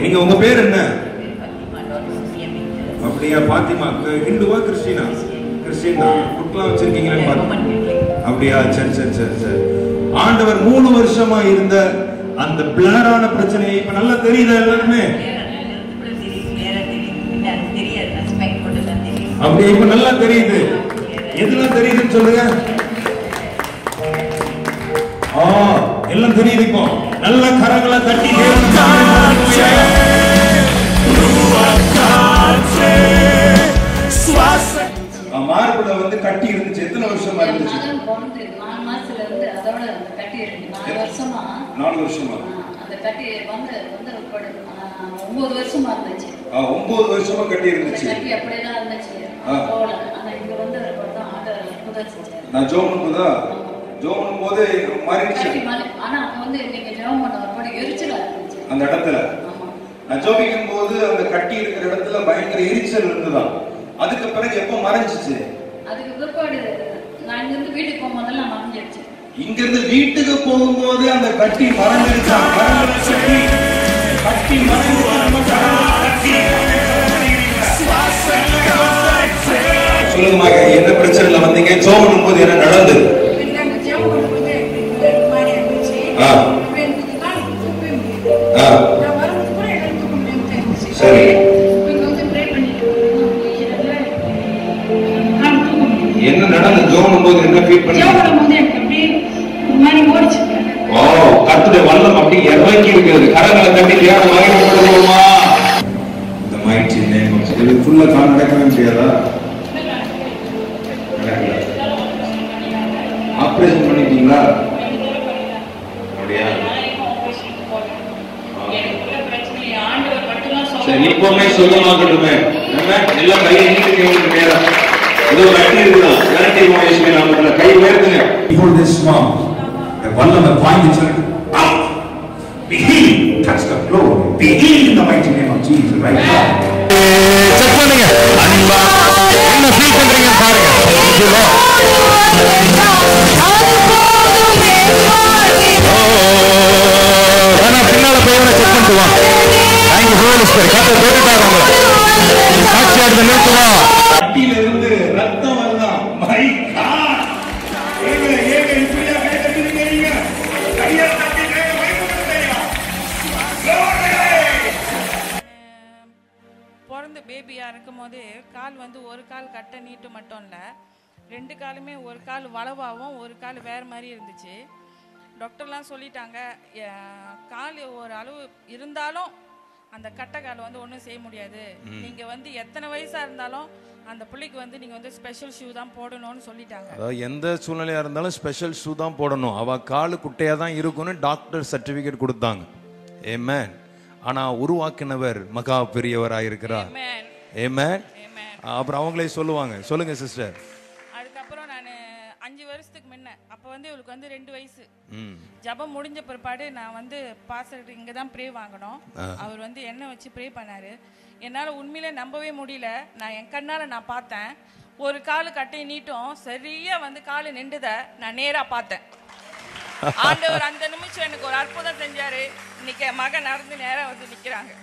நீங்க உங்க பேர் என்ன Fatima Doris Siamit. அப்படியா பாத்திமா க- ஹிந்துவா கிறிஸ்டினா கிறிஸ்டின் தான் புட்லாம் வச்சிருக்கீங்களா Roman Catholic. அப்படியா சரி சரி சரி சரி ஆண்டவர் மூணு வருஷமா இருந்த அந்த பிளரான பிரச்சனையை இப்ப நல்லா தெரியுதா எல்லாருமே அப்படி இப்ப நல்லா தெரியுது எதுலாம் தெரியுதுன்னு சொல்லுங்க ஆ எல்லாம் தெரியுது இப்போ நல்ல கரங்களை தட்டி தேவனுக்கு ஆமென். ஆ, மார்புல வந்து கட்டி இருந்துச்சு எத்தனை வருஷமா என் இருந்துச்சு மகன் பிறந்து நாலு மாசத்துல இருந்து அதோட அந்த கட்டி இருக்கு நாலு வருஷமா நாலு வருஷமா ஆ, அந்த கட்டி வந்து வந்து ஒரு, ஆ, ஒன்பது வருஷமா இருந்துச்சு ஆ, ஒன்பது வருஷமா கட்டி இந்த இருந்துச்சு கட்டி அப்படியே தான் இருந்துச்சு ஆ. போகல ஆனா இங்க வந்து ஒரு தான் ஆட்டோ அற்புதம் செஞ்சாரு நான் ஜோம் பண்ணும்போதா ஜோம் பண்ணும்போது மாறிடுச்சு கட்டி மாதிரி ஆனா அங்க வந்து நீங்க ஜெபம் பண்ண ஒரு படம் எரிச்சலா இருந்துச்சு அந்த இடத்துல ஆமா நான் ஜோபிக்கும் போது அந்த கட்டி இருக்கிற இடத்துல பயங்கர எரிச்சல் இருந்துதான் அதுக்கு பிறகு எப்ப மறைஞ்சிச்சு அதுக்கு பிற்பாடு நான் இங்க இருந்து வீட்டுக்கு போகும்போதெல்லாம் மறைஞ்சிருச்சு இங்க இருந்து வீட்டுக்கு போகும்போது அந்த கட்டி மறைஞ்சிருச்சா கரங்களை கட்டி கட்டி மறைஞ்சிருச்சு நம்ம கரங்களை கட்டி சொல்லுங்க மக என்ன பிரச்சனைல வந்தீங்க ஜோம் பண்ணும்போது என்ன நடந்தது நாங்க ஜெபம் பண்ணும்போது எங்களுக்கு ஒரு மாதிரி இருந்துச்சு. ஆ. அப்ப எனக்கு கொஞ்ச நாள் தூக்கவே முடியல. ஆ. நான் வரும்போது கூட என்னால தூக்க முடியாம இருந்துச்சு. சரி. இங்க வந்து pray பண்ணிட்டு இருந்தேன். என்னால தூக்க முடியல. என்ன நடந்தது ஜோம் பண்ணும்போது என்ன ஃபீல் பண்ணீங்க ஜெபம் பண்ணும்போது எனக்கு அப்படியே ஒரு மாதிரி ஓடிச்சு. ஓ கர்த்தருடைய வல்லம் அப்படி இறங்கி இருக்கிறது கரங்களை தட்டி தியானம் மகிமைப்படுவோமா இந்த மைட்டி நேம் இது ஃபுல்லா கால் நடக்கவே முடியாதா நடக்கல ஆபரேஷன் பண்ணிட்டீங்களா அப்படியா சரி இப்பவுமே சொல்லுமாக்கட்டுமே நம்ம எல்லாம் கையை நீட்டுக்கு உங்களுக்கு நேரம் ஏதோ கட்டி இருக்குதான் கேரண்டி மகேஷ்மே நாமத்துல கை உயர்த்துங்க Before this mom, the வல்லமை பாய்ந்துச்சு out. Be healed. Touch the floor. Be healed in the mighty name of Jesus right now. Check பண்ணுங்க அன்பா என்ன ஃபீல் பண்றீங்கன்னு பாருங்க Thank you, Lord. ஓ, வேணா பின்னால போய் வேணா செக் பண்ணிட்டு வா தேங்க்யூ ஹோலி ஸ்பிரிட் கத்த தொட்டுட்டாரு உங்களை சாட்சி ஆடுத நிறுத்துவா கட்டியில இருந்து ரத்தம் வருதான் மை காட் ஏங்க ஏங்க இப்படியா கை தட்டுறீங்க நீங்க கையை தட்டி கையை பயன்படுத்துறீங்க பிறந்த பேபியாக இருக்கும் போது கால் வந்து ஒரு கால் கட்டை நீட்டு மட்டும் இல்லை ரெண்டு காலுமே ஒரு கால் வளவாகவும் ஒரு கால் வேறு மாதிரி இருந்துச்சு டாக்டர்லாம் சொல்லிட்டாங்க எ- கால் ஒரு அளவு இருந்தாலும் அந்த கட்டை கால் வந்து ஒன்றும் செய்ய முடியாது நீங்கள் வந்து எத்தனை வயசாக இருந்தாலும் அந்த பிள்ளைக்கு வந்து நீங்கள் வந்து ஸ்பெஷல் ஷூ தான் போடணும்னு சொல்லிட்டாங்க அதாவது எந்த சூழ்நிலையா இருந்தாலும் ஸ்பெஷல் ஷூ தான் போடணும் அவ காலு குட்டையா தான் இருக்கும்னு டாக்டர் சர்டிபிகேட் கொடுத்தாங்க ஏமேன் ஆனா உருவாக்கினவர் மகா பெரியவராக இருக்கிறார் Amen. ஏமேன் Amen. அப்புறம் அவங்களே சொல்லுவாங்க சொல்லுங்க சிஸ்டர் அதுக்கப்புறம் நான் அஞ்சு வருஷத்துக்கு முன்ன அப்போ வந்து இவளுக்கு வந்து ரெண்டு வயசு ம் ஜெபம் முடிஞ்ச பிற்பாடு நான் வந்து பாஸ்டர் இங்கே தான் ப்ரே வாங்கணும் அவர் வந்து எண்ணெய் வச்சு ப்ரே பண்ணாரு என்னால் உண்மையிலே நம்பவே முடியல நான் என் கண்ணால் நான் பார்த்தேன் ஒரு கால் கட்டை நீட்டும் சரியா வந்து கால் நின்றுத நான் நேராக பார்த்தேன் ஆண்டவர் அந்த நிமிஷம் எனக்கு ஒரு அற்புதம் செஞ்சாரு இன்னைக்கு என் மகன் நடந்து நேரா வந்து நிக்கிறாங்க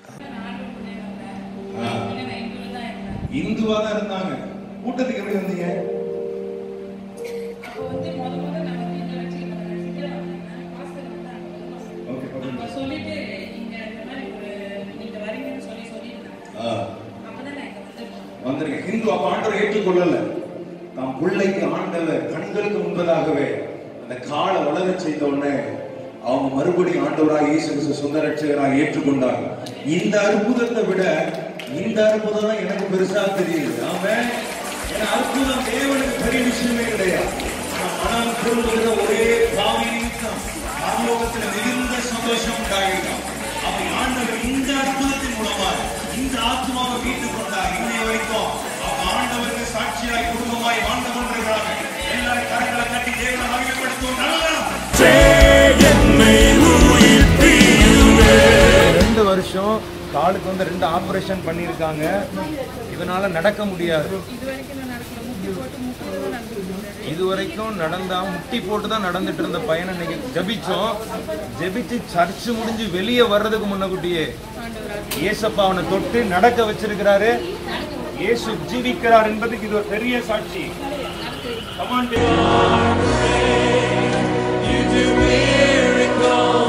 இந்துவா தான் இருந்தாங்க கூட்டத்துக்கு எப்படி வந்தீங்க அப்போ வந்து முத முத நான் வந்து இந்த லட்சியம் பாஸ்டர் வந்தாங்க ஓகே அப்ப சொல்லிட்டு இங்க இந்த மாதிரி ஒரு நீங்க வரீங்கன்னு சொல்லி சொல்லியிருந்தாங்க அப்பதான் நான் இங்க வந்திருக்கேன் வந்திருக்க ஹிந்து அப்ப ஆண்டவர் ஏற்றுக்கொள்ளல தாம் பிள்ளைக்கு ஆண்டவர் கண்களுக்கு முன்பதாகவே அந்த காலை வளர செய்த உடனே அவங்க மறுபடியும் ஆண்டவராக இயேசு கிறிஸ்து சொந்த ரட்சகராக ஏற்றுக்கொண்டாங்க இந்த அற்புதத்தை விட இந்த அற்புதம் தான் எனக்கு பெருசா தெரியுது ஆமா ஏன்னா அற்புதம் தேவனுக்கு பெரிய விஷயமே கிடையாது ஆனா மனம் திரும்புகிற ஒரே பாவி நிமித்தம் பரலோகத்தில் மிகுந்த சந்தோஷம் உண்டாகிடும் அப்படி ஆண்டவர் இந்த அற்புதத்தின் மூலமா இந்த ஆத்மாவை மீட்டுக் கொண்டார் இன்னை வரைக்கும் அவங்க ஆண்டவருக்கு சாட்சியாய் குடும்பமாய் வாழ்ந்து கொண்டிருக்கிறாங்க எல்லாரும் கரங்களை கட்டி தேவனை மகிமைப்படுத்தும் நல்லா ரெண்டு வருஷம் காலுக்கு வந்து ரெண்டு ஆபரேஷன் பண்ணியிருக்காங்க இதனால நடக்க முடியாது இது வரைக்கும் நடந்தா முட்டி போட்டு தான் நடந்துட்டு இருந்த பையனை இன்னைக்கு ஜபிச்சோம் ஜபிச்சு சர்ச்சு முடிஞ்சு வெளியே வர்றதுக்கு முன்னக்கூட்டியே இயேசப்பா அவனை தொட்டு நடக்க வச்சிருக்கிறாரு இயேசு ஜீவிக்கிறார் என்பதுக்கு இது ஒரு பெரிய சாட்சி Come on, baby. You do miracles.